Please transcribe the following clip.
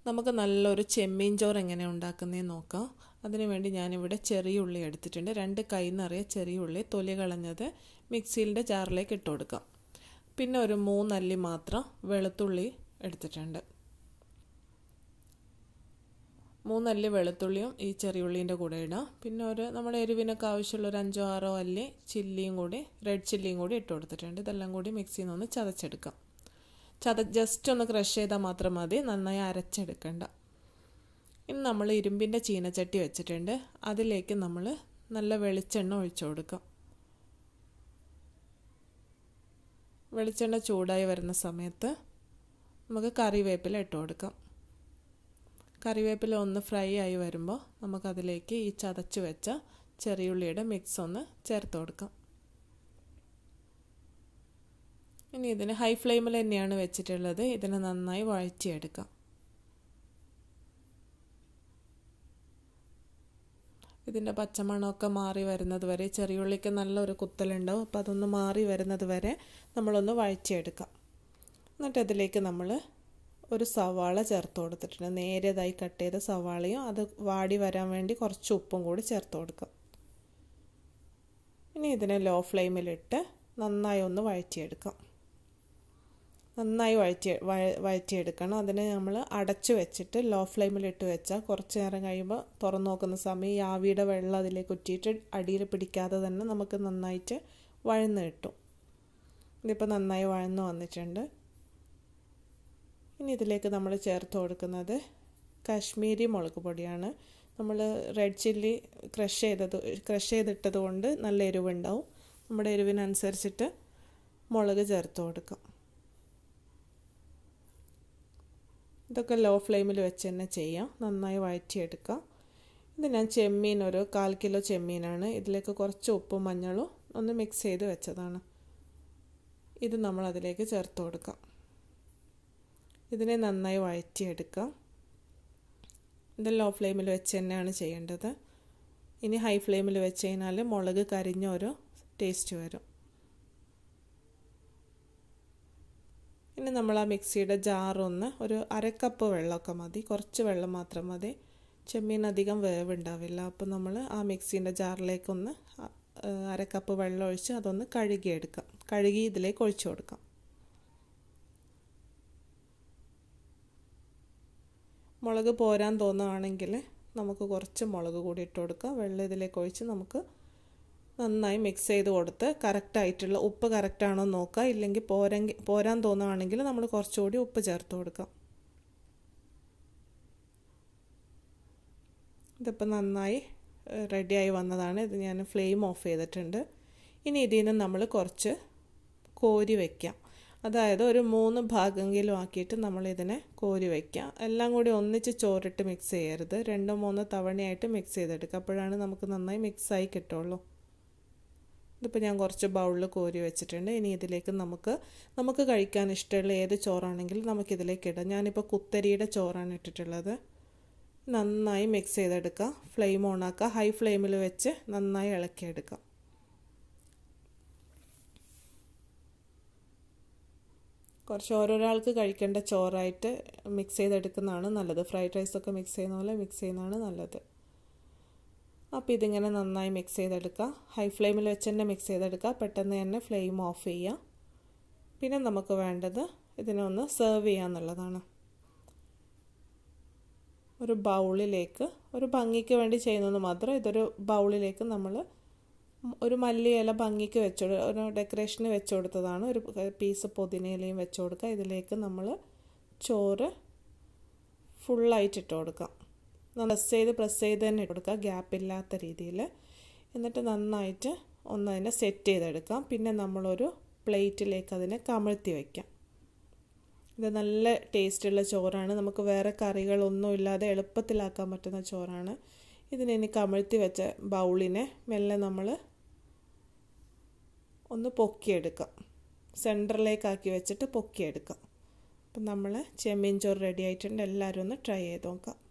നമുക്ക് നല്ലൊരു ചെമ്മീൻ ചോറ് എങ്ങനെ ഉണ്ടാക്കുന്നതെന്ന് നോക്കാം അതിനു വേണ്ടി ഞാനിവിടെ ചെറിയ ഉള്ളി എടുത്തിട്ടുണ്ട് രണ്ട് കൈ നിറയെ ചെറിയ ഉള്ളി തൊലി കളഞ്ഞത് മിക്സിയിൻ്റെ ജാറിലേക്ക് ഇട്ട് കൊടുക്കാം പിന്നെ ഒരു മൂന്നല്ലി മാത്രം വെളുത്തുള്ളി എടുത്തിട്ടുണ്ട് മൂന്നല്ലി വെളുത്തുള്ളിയും ഈ ചെറിയ ഉള്ളീൻ്റെ കൂടെ ഇടാം പിന്നെ ഒരു നമ്മുടെ എരിവിനൊക്കെ ആവശ്യമുള്ള ഒരു അഞ്ചോ ആറോ അല്ലി ചില്ലിയും കൂടി റെഡ് ചില്ലിയും കൂടി ഇട്ട് കൊടുത്തിട്ടുണ്ട് ഇതെല്ലാം കൂടി മിക്സിയിൽ നിന്ന് ചതച്ചെടുക്കാം ചത ജസ്റ്റ് ഒന്ന് ക്രഷ് ചെയ്താൽ മാത്രം മതി നന്നായി അരച്ചെടുക്കണ്ട ഇനി നമ്മൾ ഇരുമ്പിൻ്റെ ചീനച്ചട്ടി വെച്ചിട്ടുണ്ട് അതിലേക്ക് നമ്മൾ നല്ല വെളിച്ചെണ്ണ ഒഴിച്ചു കൊടുക്കാം വെളിച്ചെണ്ണ ചൂടായി വരുന്ന സമയത്ത് നമുക്ക് കറിവേപ്പില ഇട്ട് കൊടുക്കാം കറിവേപ്പില ഒന്ന് ഫ്രൈ ആയി വരുമ്പോൾ നമുക്കതിലേക്ക് ഈ ചതച്ച് വെച്ച ചെറിയുള്ളിയുടെ മിക്സ് ഒന്ന് ചേർത്ത് കൊടുക്കാം ഇനി ഇതിന് ഹൈ ഫ്ലെയിമിൽ തന്നെയാണ് വെച്ചിട്ടുള്ളത് ഇതിനെ നന്നായി വഴറ്റിയെടുക്കാം ഇതിൻ്റെ പച്ചമണമൊക്കെ മാറി വരുന്നത് വരെ ചെറിയുള്ളിക്ക് നല്ലൊരു കുത്തലുണ്ടാവും അപ്പോൾ അതൊന്ന് മാറി വരുന്നത് വരെ നമ്മളൊന്ന് വഴറ്റിയെടുക്കാം എന്നിട്ട് അതിലേക്ക് നമ്മൾ ഒരു സവാള ചേർത്ത് കൊടുത്തിട്ടുണ്ട് നേരിയതായി കട്ട് ചെയ്ത സവാളയും അത് വാടി വരാൻ വേണ്ടി കുറച്ച് ഉപ്പും കൂടി ചേർത്ത് കൊടുക്കാം ഇനി ഇതിനെ ലോ ഫ്ലെയിമിലിട്ട് നന്നായി ഒന്ന് വഴറ്റിയെടുക്കാം നന്നായി വഴറ്റി വഴറ്റിയെടുക്കണം അതിനെ നമ്മൾ അടച്ചു വെച്ചിട്ട് ലോ ഫ്ലെയിമിലിട്ട് വെച്ചാൽ കുറച്ച് നേരം കഴിയുമ്പോൾ തുറന്നു നോക്കുന്ന സമയം ഈ ആവിയുടെ വെള്ളം അതിലേക്ക് ഉറ്റിയിട്ട് അടിയിൽ പിടിക്കാതെ തന്നെ നമുക്ക് നന്നായിട്ട് വഴന്ന് കിട്ടും ഇതിപ്പോൾ നന്നായി വഴന്ന് വന്നിട്ടുണ്ട് ഇനി ഇതിലേക്ക് നമ്മൾ ചേർത്ത് കൊടുക്കുന്നത് കാശ്മീരി മുളക് പൊടിയാണ് നമ്മൾ റെഡ് ചില്ലി ക്രഷ് ചെയ്തത് ക്രഷ് ചെയ്തിട്ടത് കൊണ്ട് നല്ല എരിവുണ്ടാവും നമ്മുടെ എരിവിനനുസരിച്ചിട്ട് മുളക് ചേർത്ത് കൊടുക്കാം ഇതൊക്കെ ലോ ഫ്ലെയിമിൽ വെച്ച് തന്നെ ചെയ്യാം നന്നായി വഴറ്റിയെടുക്കാം ഇത് ഞാൻ ചെമ്മീൻ ഒരു കാൽ കിലോ ചെമ്മീനാണ് ഇതിലേക്ക് കുറച്ച് ഉപ്പും മഞ്ഞളും ഒന്ന് മിക്സ് ചെയ്ത് വെച്ചതാണ് ഇത് നമ്മൾ അതിലേക്ക് ചേർത്ത് കൊടുക്കാം ഇതിനെ നന്നായി വഴറ്റിയെടുക്കാം ഇത് ലോ ഫ്ലെയിമിൽ വെച്ച് തന്നെയാണ് ചെയ്യേണ്ടത് ഇനി ഹൈ ഫ്ലെയിമിൽ വെച്ച് കഴിഞ്ഞാൽ മുളക് കരിഞ്ഞ ഒരു ടേസ്റ്റ് വരും ഇനി നമ്മൾ ആ മിക്സിയുടെ ജാറൊന്ന് ഒരു അരക്കപ്പ് വെള്ളമൊക്കെ മതി കുറച്ച് വെള്ളം മാത്രം മതി ചെമ്മീൻ അധികം വേവുണ്ടാവില്ല അപ്പോൾ നമ്മൾ ആ മിക്സീൻ്റെ ജാറിലേക്കൊന്ന് അരക്കപ്പ് വെള്ളം ഒഴിച്ച് അതൊന്ന് കഴുകിയെടുക്കാം കഴുകി ഇതിലേക്ക് ഒഴിച്ചു കൊടുക്കാം മുളക് പോരാൻ തോന്നുകയാണെങ്കിൽ നമുക്ക് കുറച്ച് മുളക് കൂടി ഇട്ട് കൊടുക്കാം വെള്ളം ഇതിലേക്ക് ഒഴിച്ച് നമുക്ക് നന്നായി മിക്സ് ചെയ്ത് കൊടുത്ത് കറക്റ്റായിട്ടുള്ള ഉപ്പ് കറക്റ്റാണോ നോക്കുക ഇല്ലെങ്കിൽ പോരെങ്കിൽ പോരാൻ തോന്നുകയാണെങ്കിൽ നമ്മൾ കുറച്ചുകൂടി ഉപ്പ് ചേർത്ത് കൊടുക്കാം ഇതിപ്പോൾ നന്നായി റെഡിയായി വന്നതാണ് ഇത് ഞാൻ ഫ്ലെയിം ഓഫ് ചെയ്തിട്ടുണ്ട് ഇനി ഇതിൽ നിന്ന് നമ്മൾ കുറച്ച് കോരി വയ്ക്കാം അതായത് ഒരു മൂന്ന് ഭാഗമെങ്കിലും ആക്കിയിട്ട് നമ്മൾ ഇതിനെ കോരി വയ്ക്കാം എല്ലാം കൂടി ഒന്നിച്ച് ചോറിട്ട് മിക്സ് ചെയ്യരുത് രണ്ടോ മൂന്നോ തവണയായിട്ട് മിക്സ് ചെയ്തെടുക്കുക അപ്പോഴാണ് നമുക്ക് നന്നായി മിക്സായി കിട്ടുള്ളൂ ഇതിപ്പോൾ ഞാൻ കുറച്ച് ബൗളിൽ കോരി വെച്ചിട്ടുണ്ട് ഇനി ഇതിലേക്ക് നമുക്ക് നമുക്ക് കഴിക്കാൻ ഇഷ്ടമുള്ള ഏത് ചോറാണെങ്കിലും നമുക്കിതിലേക്ക് ഇടാം ഞാനിപ്പോൾ കുത്തരിയുടെ ചോറാണ് ഇട്ടിട്ടുള്ളത് നന്നായി മിക്സ് ചെയ്തെടുക്കുക ഫ്ലെയിം ഓണാക്കുക ഹൈ ഫ്ലെയിമിൽ വെച്ച് നന്നായി ഇളക്കിയെടുക്കാം കുറച്ച് ഓരോരാൾക്ക് കഴിക്കേണ്ട ചോറായിട്ട് മിക്സ് ചെയ്തെടുക്കുന്നതാണ് നല്ലത് ഫ്രൈഡ് റൈസൊക്കെ മിക്സ് ചെയ്യുന്ന പോലെ മിക്സ് ചെയ്യുന്നതാണ് നല്ലത് അപ്പോൾ ഇതിങ്ങനെ നന്നായി മിക്സ് ചെയ്തെടുക്കുക ഹൈ ഫ്ലെയിമിൽ വെച്ച് തന്നെ മിക്സ് ചെയ്തെടുക്കുക പെട്ടെന്ന് തന്നെ ഫ്ലെയിം ഓഫ് ചെയ്യുക പിന്നെ നമുക്ക് വേണ്ടത് ഇതിനെ ഒന്ന് സെർവ് ചെയ്യുക എന്നുള്ളതാണ് ഒരു ബൗളിലേക്ക് ഒരു ഭംഗിക്ക് വേണ്ടി ചെയ്യുന്നത് മാത്രം ഇതൊരു ബൗളിലേക്ക് നമ്മൾ ഒരു മല്ലിയില ഭംഗിക്ക് വെച്ച് ഒരു ഡെക്കറേഷന് വെച്ച് കൊടുത്തതാണ് ഒരു പീസ് പുതിനയിലയും വെച്ച് കൊടുക്കുക ഇതിലേക്ക് നമ്മൾ ചോറ് ഫുള്ളായിട്ട് ഇട്ട് കൊടുക്കാം പ്രസ് ചെയ്ത് പ്രസ് ചെയ്ത് തന്നെ ഇട്ട് കൊടുക്കുക ഗ്യാപ്പില്ലാത്ത രീതിയിൽ എന്നിട്ട് നന്നായിട്ട് ഒന്ന് അതിനെ സെറ്റ് ചെയ്തെടുക്കാം പിന്നെ നമ്മളൊരു പ്ലേറ്റിലേക്ക് അതിനെ കമഴ്ത്തി വയ്ക്കാം ഇത് നല്ല ടേസ്റ്റുള്ള ചോറാണ് നമുക്ക് വേറെ കറികളൊന്നും ഇല്ലാതെ എളുപ്പത്തിലാക്കാൻ പറ്റുന്ന ചോറാണ് ഇതിനെ ഇനി കമഴ്ത്തി വെച്ച ബൗളിനെ മെല്ലെ നമ്മൾ ഒന്ന് പൊക്കിയെടുക്കാം സെൻറ്ററിലേക്കാക്കി വെച്ചിട്ട് പൊക്കിയെടുക്കാം അപ്പം നമ്മൾ ചെമ്മീൻ ചോറ് റെഡി ആയിട്ടുണ്ട് എല്ലാവരും ഒന്ന് ട്രൈ ചെയ്ത് നോക്കാം